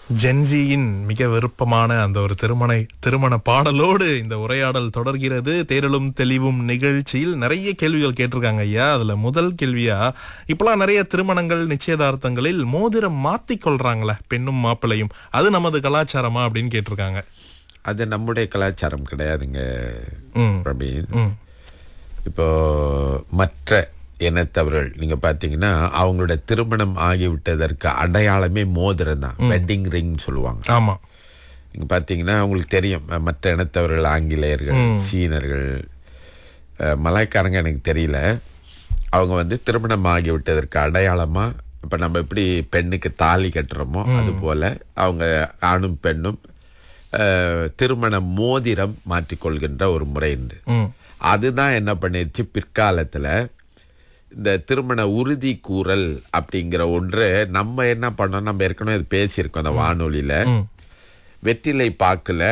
ஜென்ஜியின் மிக விருப்பமான அந்த ஒரு திருமண திருமண பாடலோடு இந்த உரையாடல் தொடர்கிறது தேடலும் தெளிவும் நிகழ்ச்சியில் நிறைய கேள்விகள் கேட்டிருக்காங்க ஐயா அதுல முதல் கேள்வியா இப்பெல்லாம் நிறைய திருமணங்கள் நிச்சயதார்த்தங்களில் மோதிரம் மாத்திக் கொள்றாங்களே பெண்ணும் மாப்பிள்ளையும் அது நமது கலாச்சாரமா அப்படின்னு கேட்டிருக்காங்க அது நம்முடைய கலாச்சாரம் கிடையாதுங்க ம். பிரவீன் ம். இப்போ மற்ற இனத்தவர்கள் நீங்க பாத்தீங்கன்னா அவங்களோட திருமணம் ஆகிவிட்டதற்கு அடையாளமே மோதிரம் தான் வெட்டிங் ரிங் சொல்லுவாங்க ஆமா நீங்க பாத்தீங்கன்னா உங்களுக்கு தெரியும் அஹ், மற்ற இனத்தவர்கள் ஆங்கிலேயர்கள் சீனர்கள் அஹ், மலாய்க்காரங்க எனக்கு தெரியல அவங்க வந்து திருமணம் ஆகிவிட்டதற்கு அடையாளமா இப்ப நம்ம எப்படி பெண்ணுக்கு தாலி கட்டுறோமோ அது போல அவங்க ஆணும் பெண்ணும் அஹ், திருமண மோதிரம் மாற்றிக்கொள்கின்ற ஒரு முறை உண்டு ம். அதுதான் என்ன பண்ணிருச்சு பிற்காலத்துல இந்த திருமண உறுதி கூறல் அப்படிங்கிற ஒன்று நம்ம என்ன பண்ணோம் நம்ம ஏற்கனவே இது பேசியிருக்கோம் அந்த வானொலியில வெற்றிலை பாக்குல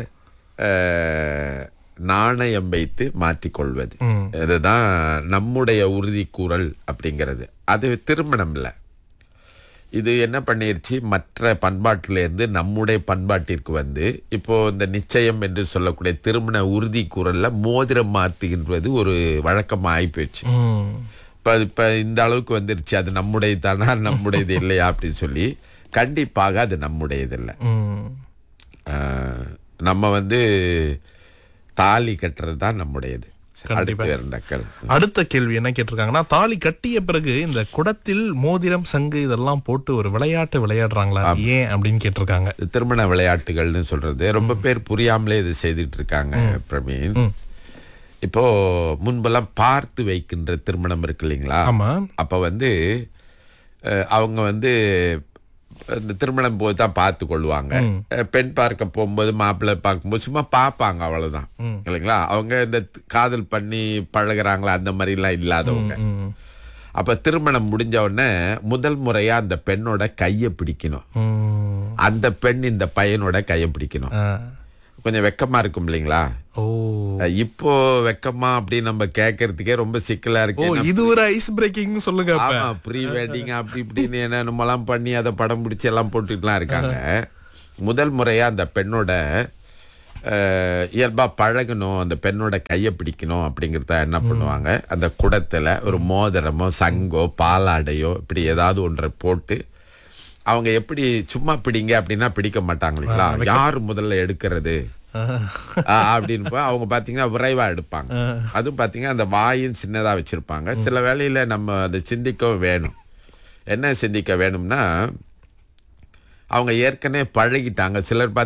அஹ், நாணயம் வைத்து மாற்றிக்கொள்வது இதுதான் நம்முடைய உறுதி கூறல் அப்படிங்கிறது அது திருமணம் இல்லை இது என்ன பண்ணிருச்சு மற்ற பண்பாட்டில இருந்து நம்முடைய பண்பாட்டிற்கு வந்து இப்போ இந்த நிச்சயம் என்று சொல்லக்கூடிய திருமண உறுதி குரல்ல மோதிரம் மாற்றுகின்றது ஒரு வழக்கமா ஆகி போயிடுச்சு ம். இப்ப இப்ப இந்த அளவுக்கு வந்துருச்சு அது நம்முடையது தானா நம்முடையது இல்லையா அப்படின்னு சொல்லி கண்டிப்பாக அது நம்முடையது இல்லை ம். ஆஹ், நம்ம வந்து தாலி கட்டுறது தான் நம்முடையது அடுத்து இருந்த கேள்வி அடுத்த கேள்வி என்ன கேட்டிருக்காங்கன்னா தாலி கட்டிய பிறகு இந்த குடத்தில் மோதிரம் சங்கு இதெல்லாம் போட்டு ஒரு விளையாட்டு விளையாடுறாங்களா அது ஏன் அப்படின்னு கேட்டிருக்காங்க திருமண விளையாட்டுகள்னு சொல்றது ரொம்ப பேர் புரியாமலே இது செய்துட்டு இருக்காங்க பிரவீன் இப்போ முன்பெல்லாம் பார்த்து வைக்கின்ற திருமணம் இருக்கு இல்லைங்களா ஆமா அப்ப வந்து அஹ், அவங்க வந்து இந்த திருமணம் போது தான் பார்த்து கொள்வாங்க அஹ், பெண் பார்க்க போகும்போது மாப்பிள்ளை பார்க்கும்போது சும்மா பார்ப்பாங்க அவ்வளவுதான் இல்லைங்களா அவங்க இந்த த்- காதல் பண்ணி பழகுறாங்களா அந்த மாதிரிலாம் இல்லாதவங்க ம். அப்ப திருமணம் முடிஞ்ச உடனே முதல் முறையா அந்த பெண்ணோட கையை பிடிக்கணும் ம். அந்த பெண் இந்த பையனோட கையை பிடிக்கணும் ஆ. கொஞ்சம் வெக்கமா இருக்கும் இல்லைங்களா ஓ அஹ் இப்போ வெக்கமா அப்படின்னு நம்ம கேட்கறதுக்கே ரொம்ப சிக்கலா ஓ இருக்கு இது ஒரு ஐஸ் பிரேக்கிங் சொல்லுங்க அப்ப ஆமா ப்ரீ வெட்டிங் அப்படி இப்படின்னு என்னென்னமெல்லாம் பண்ணி அதை படம் பிடிச்சி எல்லாம் போட்டுட்டுலாம் இருக்காங்க முதல் முறையா அந்த பெண்ணோட அஹ், இயல்பா பழகணும் அந்த பெண்ணோட கையை பிடிக்கணும் அப்படிங்கிறத என்ன பண்ணுவாங்க அந்த குடத்துல ஒரு மோதிரமோ சங்கோ பாலாடையோ இப்படி ஏதாவது ஒன்றை போட்டு அவங்க எப்படி சும்மா பிடிங்க அப்படின்னா பிடிக்க மாட்டாங்க இல்லைங்களா யார் முதல்ல எடுக்கிறது ஆ, அப்படின்னு பா- அவங்க பாத்தீங்கன்னா விரைவா எடுப்பாங்க அதுவும் பாத்தீங்கன்னா அந்த வாயும் சின்னதா வச்சிருப்பாங்க சில வேளையில நம்ம அதை சிந்திக்கவும் வேணும் என்ன சிந்திக்க வேணும்னா அவங்க ஏற்கனவே பழகிட்டாங்க சிலர்